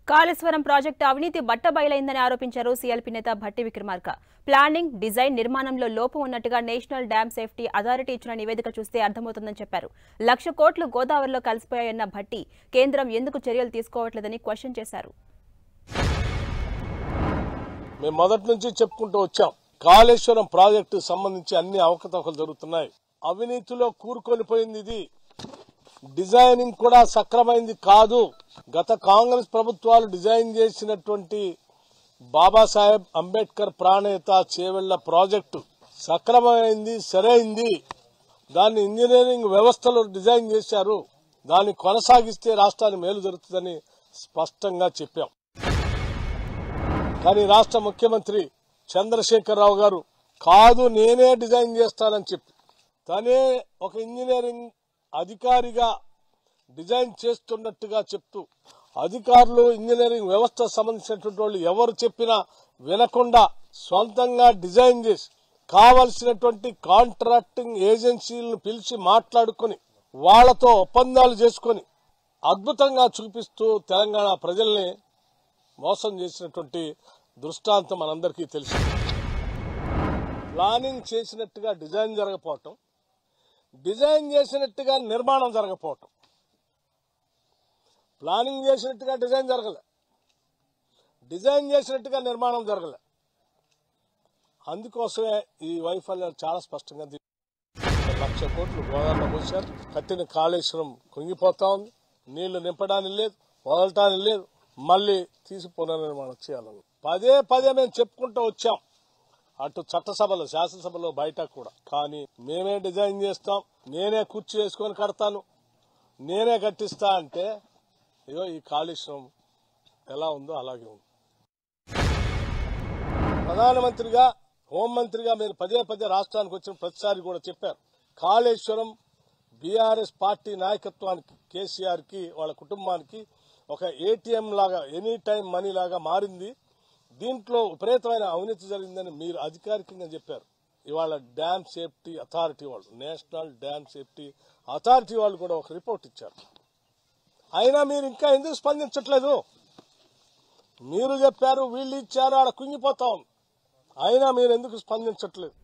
Kaleshwaram project అవినీతి బట్టబయలైందని ఆరోపించారు CLP నేత భట్టి విక్రమార్క ప్లానింగ్ డిజైన్ నిర్మాణంలో లోపం ఉన్నట్టుగా నేషనల్ డ్యామ్ సేఫ్టీ అథారిటీ ఇచ్చిన నివేదిక చూస్తే అర్థమవుతుందని చెప్పారు లక్ష కోట్లు గోదావరిలో కలిసిపోయాయన్న భట్టి కేంద్రం ఎందుకు చర్యలు తీసుకోవట్లేదని క్వశ్చన్ చేశారు మేము మొదటి నుంచి చెప్పుకుంటూ వచ్చాం కాళేశ్వరం ప్రాజెక్టు సంబంధించి అన్ని అవకతవకలు జరుగుతున్నాయి అవినీతిలో కూరుకొని పోయింది ఇది డిజైనింగ్ కూడా సక్రమైంది కాదు గత కాంగ్రెస్ ప్రభుత్వాలు డిజైన్ చేసినటువంటి బాబాసాహెబ్ అంబేద్కర్ ప్రాణేత చేవెళ్ల ప్రాజెక్టు సక్రమైంది సరైంది దాన్ని ఇంజనీరింగ్ వ్యవస్థలో డిజైన్ చేశారు దాన్ని కొనసాగిస్తే రాష్ట్రానికి మేలు జరుగుతుందని స్పష్టంగా చెప్పాం కానీ రాష్ట్ర ముఖ్యమంత్రి చంద్రశేఖరరావు గారు కాదు నేనే డిజైన్ చేస్తానని చెప్పి తనే ఒక ఇంజనీరింగ్ అధికారిగా డిజైన్ చేస్తున్నట్టుగా చెప్తూ అధికారులు ఇంజనీరింగ్ వ్యవస్థ సంబంధించినటువంటి వాళ్ళు ఎవరు చెప్పినా వినకుండా సొంతంగా డిజైన్ చేసి కావలసినటువంటి కాంట్రాక్టింగ్ ఏజెన్సీలను పిలిచి మాట్లాడుకొని వాళ్లతో ఒప్పందాలు చేసుకొని అద్భుతంగా చూపిస్తూ తెలంగాణ ప్రజల్ని మోసం చేసినటువంటి దృష్టాంతం మనందరికీ తెలుసు ప్లానింగ్ చేసినట్టుగా డిజైన్ జరగపోవటం డిజైన్ చేసినట్టుగా నిర్మాణం జరగపోవటం ప్లానింగ్ చేసినట్టుగా డిజైన్ జరగలే డిజైన్ చేసినట్టుగా నిర్మాణం జరగలే అందుకోసమే ఈ వైఫల్యాలు చాలా స్పష్టంగా తీ- లక్ష కోట్లు గోదావరిలో పోసారు కట్టిన కాళేశ్వరం కుంగిపోతా ఉంది నీళ్లు నింపడానికి లేదు వదలటానికి లేదు మళ్ళీ తీసి పునర్నిర్మాణం చేయాలని పదే పదే మేము చెప్పుకుంటూ వచ్చాం అటు చట్టసభలో శాసనసభలో బయట కూడా కానీ మేమే డిజైన్ చేస్తాం నేనే కుర్చీ వేసుకొని కడతాను నేనే కట్టిస్తా అంటే ఇగో ఈ కాళేశ్వరం ఎలా ఉందో అలాగే ఉంది ప్రధానమంత్రిగా హోంమంత్రిగా మీరు పదే పదే రాష్ట్రానికి వచ్చిన ప్రతిసారి కూడా చెప్పారు కాళేశ్వరం బీఆర్ఎస్ పార్టీ నాయకత్వానికి కేసీఆర్ కి వాళ్ళ కుటుంబానికి ఒక ఏటీఎం లాగా ఎనీ టైం మనీ లాగా మారింది దీంట్లో విపరీతమైన అవినీతి జరిగిందని మీరు అధికారికంగా చెప్పారు ఇవాళ డ్యామ్ సేఫ్టీ అథారిటీ వాళ్ళు నేషనల్ డ్యామ్ సేఫ్టీ అథారిటీ వాళ్ళు కూడా ఒక రిపోర్ట్ ఇచ్చారు అయినా మీరు ఇంకా ఎందుకు స్పందించట్లేదు మీరు చెప్పారు వీళ్ళు ఇచ్చారు ఆడ కుంగిపోతాం అయినా మీరు ఎందుకు స్పందించట్లేదు